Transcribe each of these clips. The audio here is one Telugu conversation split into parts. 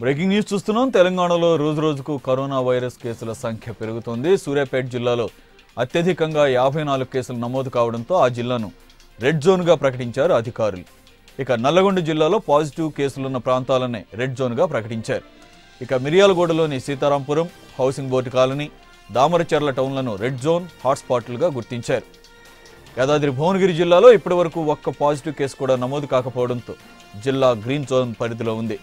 బ్రేకింగ్ న్యూస్ చూస్తున్నాం తెలంగాణలో రోజు రోజుకు కరోనా వైరస్ కేసుల సంఖ్య పెరుగుతోంది సూర్యాపేట జిల్లాలో అత్యధికంగా యాభై నాలుగు కేసులు నమోదు కావడంతో ఆ జిల్లాను రెడ్ జోన్గా ప్రకటించారు అధికారులు ఇక నల్లగొండ జిల్లాలో పాజిటివ్ కేసులున్న ప్రాంతాలనే రెడ్ జోన్గా ప్రకటించారు ఇక మిర్యాలగూడలోని Sitarampuram housing board colony Damaracherla టౌన్లను రెడ్ జోన్ హాట్స్పాట్లుగా గుర్తించారు యాదాద్రి భువనగిరి జిల్లాలో ఇప్పటివరకు ఒక్క పాజిటివ్ కేసు కూడా నమోదు కాకపోవడంతో జిల్లా గ్రీన్ జోన్ పరిధిలో ఉంది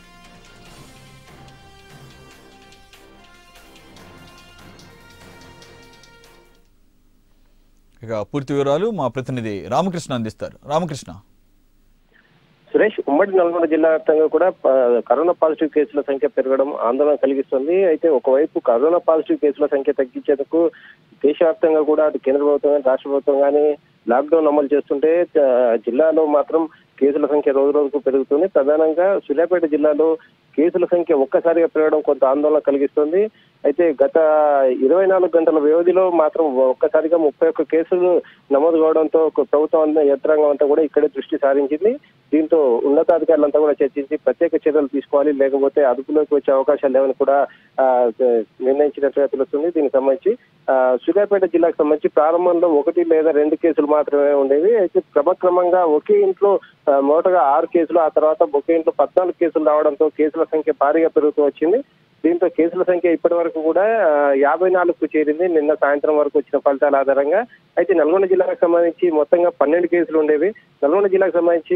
ఇక పూర్తి వివరాలు మా ప్రతినిధి రామకృష్ణ అందిస్తారు రామకృష్ణ సురేష్ ఉమ్మడి నల్గొండ జిల్లా వ్యాప్తంగా కూడా ఆ, కరోనా పాజిటివ్ కేసుల సంఖ్య పెరగడం ఆందోళన కలిగిస్తుంది అయితే ఒకవైపు కరోనా పాజిటివ్ కేసుల సంఖ్య తగ్గించేందుకు దేశవ్యాప్తంగా కూడా అటు కేంద్ర ప్రభుత్వం కానీ రాష్ట్ర ప్రభుత్వం కానీ లాక్డౌన్ అమలు చేస్తుంటే ఆ, జిల్లాలో మాత్రం కేసుల సంఖ్య రోజు రోజుకు పెరుగుతుంది ప్రధానంగా సూర్యాపేట జిల్లాలో కేసుల సంఖ్య ఒక్కసారిగా పెరగడం కొంత ఆందోళన కలిగిస్తుంది అయితే గత ఇరవై నాలుగు గంటల వ్యవధిలో మాత్రం ఒక్కసారిగా ముప్పై ఒక్క కేసులు నమోదు కావడంతో ఒక ప్రభుత్వం అంతా యంత్రాంగం అంతా కూడా ఇక్కడే దృష్టి సారించింది దీంతో ఉన్నతాధికారులంతా కూడా చర్చించి ప్రత్యేక చర్యలు తీసుకోవాలి లేకపోతే అదుపులోకి వచ్చే అవకాశాలు లేవని కూడా ఆ, నిర్ణయించినట్టుగా తెలుస్తుంది దీనికి సంబంధించి ఆ, సూర్యాపేట జిల్లాకు సంబంధించి ప్రారంభంలో ఒకటి లేదా రెండు కేసులు మాత్రమే ఉండేవి అయితే క్రమక్రమంగా ఒకే ఇంట్లో ఆ, మొదటగా ఆరు కేసులు ఆ తర్వాత ఒకే ఇంట్లో పద్నాలుగు కేసులు రావడంతో కేసుల సంఖ్య భారీగా పెరుగుతూ వచ్చింది దీంతో కేసుల సంఖ్య ఇప్పటి వరకు కూడా ఆ, యాభై నాలుగుకు చేరింది నిన్న సాయంత్రం వరకు వచ్చిన ఫలితాల ఆధారంగా అయితే నల్గొండ జిల్లాకు సంబంధించి మొత్తంగా పన్నెండు కేసులు ఉండేవి నల్గొండ జిల్లాకు సంబంధించి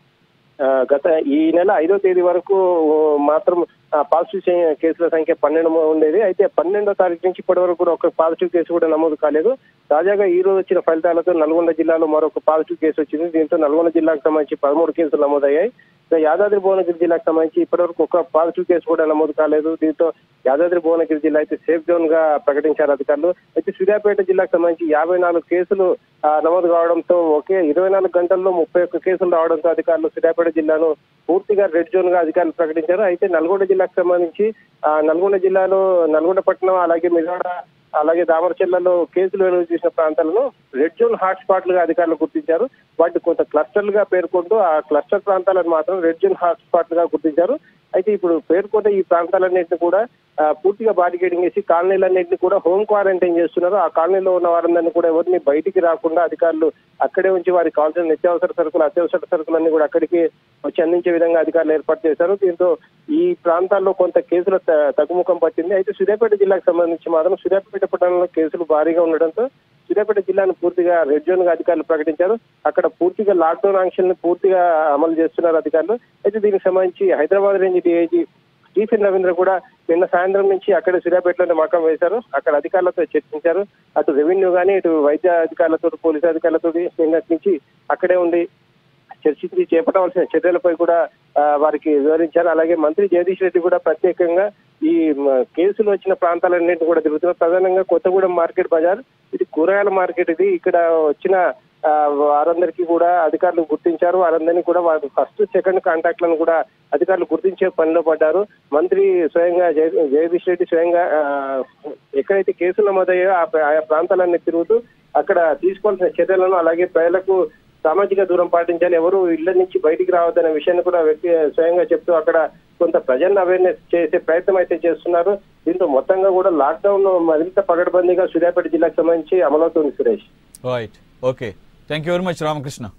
ఆ, గత ఈ నెల ఐదో తేదీ వరకు మాత్రం ఆ, పాజిటివ్ చే- కేసుల సంఖ్య పన్నెండు ఉండేది అయితే పన్నెండో తారీఖు నుంచి ఇప్పటి వరకు కూడా ఒక పాజిటివ్ కేసు కూడా నమోదు కాలేదు తాజాగా ఈ రోజు వచ్చిన ఫలితాలతో నల్గొండ జిల్లాలో మరొక పాజిటివ్ కేసు వచ్చింది దీంతో నల్గొండ జిల్లాకు సంబంధించి పదమూడు కేసులు నమోదయ్యాయి ఇక యాదాద్రి భువనగిరి జిల్లాకు సంబంధించి ఇప్పటివరకు ఒక పాజిటివ్ కేసు కూడా నమోదు కాలేదు దీంతో యాదాద్రి భువనగిరి జిల్లా అయితే సేఫ్ జోన్ గా ప్రకటించారు అధికారులు అయితే సూర్యాపేట జిల్లాకు సంబంధించి యాభై నాలుగు కేసులు ఆ, నమోదు కావడంతో ఒకే ఇరవై నాలుగు గంటల్లో ముప్పై ఒక్క కేసులు రావడంతో అధికారులు సూర్యాపేట జిల్లాను పూర్తిగా రెడ్ జోన్ గా అధికారులు ప్రకటించారు అయితే నల్గొండ జిల్లాకు సంబంధించి ఆ, నల్గొండ జిల్లాలో నల్గొండ పట్టణం అలాగే మిర్యాడ అలాగే దామరచెల్లలో కేసులు వెలుగు చేసిన ప్రాంతాలను రెడ్ జోన్ హాట్ స్పాట్లుగా అధికారులు గుర్తించారు వాటిని కొంత క్లస్టర్లుగా పేర్కొంటూ ఆ క్లస్టర్ ప్రాంతాలను మాత్రం రెడ్ జోన్ హాట్ స్పాట్లుగా గుర్తించారు అయితే ఇప్పుడు పేర్కొన్న ఈ ప్రాంతాలన్నింటినీ కూడా ఆ, పూర్తిగా బారికేడింగ్ చేసి కాలనీలన్నింటినీ కూడా హోమ్ క్వారంటైన్ చేస్తున్నారు ఆ కాలనీలో ఉన్న వారందరినీ కూడా ఎవరిని బయటికి రాకుండా అధికారులు అక్కడే ఉంచి వారికి కావాల్సిన నిత్యావసర సరుకులు అత్యవసర సరుకులన్నీ కూడా అక్కడికి వచ్చి అందించే విధంగా అధికారులు ఏర్పాటు చేశారు దీంతో ఈ ప్రాంతాల్లో కొంత కేసుల త- తగ్గుముఖం పట్టింది అయితే సూర్యాపేట జిల్లాకు సంబంధించి మాత్రం సూర్యాపేట పట్టణంలో కేసులు భారీగా ఉండడంతో సూర్యాపేట జిల్లాను పూర్తిగా రెడ్ జోన్ గా అధికారులు ప్రకటించారు అక్కడ పూర్తిగా లాక్డౌన్ ఆంక్షల్ని పూర్తిగా అమలు చేస్తున్నారు అధికారులు అయితే దీనికి సంబంధించి Hyderabad range DIG Stephen Ravindra కూడా నిన్న సాయంత్రం నుంచి అక్కడ సూర్యాపేటలోనే మకం వేశారు అక్కడ అధికారులతో చర్చించారు అటు రెవెన్యూ కానీ ఇటు వైద్య అధికారులతో పోలీసు అధికారులతో నిన్నటి నుంచి అక్కడే ఉండి చర్చించి చేపట్టవలసిన చర్యలపై కూడా ఆ, వారికి వివరించారు అలాగే మంత్రి జగదీష్ రెడ్డి కూడా ప్రత్యేకంగా ఈ మ, కేసులు వచ్చిన ప్రాంతాలన్నింటినీ కూడా తిరుగుతున్నారు ప్రధానంగా కొత్తగూడెం మార్కెట్ బజార్ ఇది కూరగాయల మార్కెట్ ఇది ఇక్కడ వచ్చిన ఆ, వారందరికీ కూడా అధికారులు గుర్తించారు వారందరినీ కూడా వారి ఫస్ట్ సెకండ్ కాంటాక్ట్లను కూడా అధికారులు గుర్తించే పనిలో పడ్డారు మంత్రి స్వయంగా జగ- జగదీష్ రెడ్డి స్వయంగా ఆ, ఎక్కడైతే కేసులు నమోదయ్యాయో ఆ ప్ర- ఆయా ప్రాంతాలన్నీ తిరుగుతూ అక్కడ తీసుకోవాల్సిన చర్యలను అలాగే ప్రజలకు సామాజిక దూరం పాటించాలి ఎవరు ఇళ్ల నుంచి బయటికి రావద్దనే విషయాన్ని కూడా వ్యక్తి స్వయంగా చెప్తూ అక్కడ కొంత ప్రజలను అవేర్నెస్ చేసే ప్రయత్నం అయితే చేస్తున్నారు దీంతో మొత్తంగా కూడా లాక్డౌన్ మరింత పగడబందీగా సూర్యాపేట జిల్లాకు సంబంధించి అమలవుతుంది Suresh right okay thank you very much Ramakrishna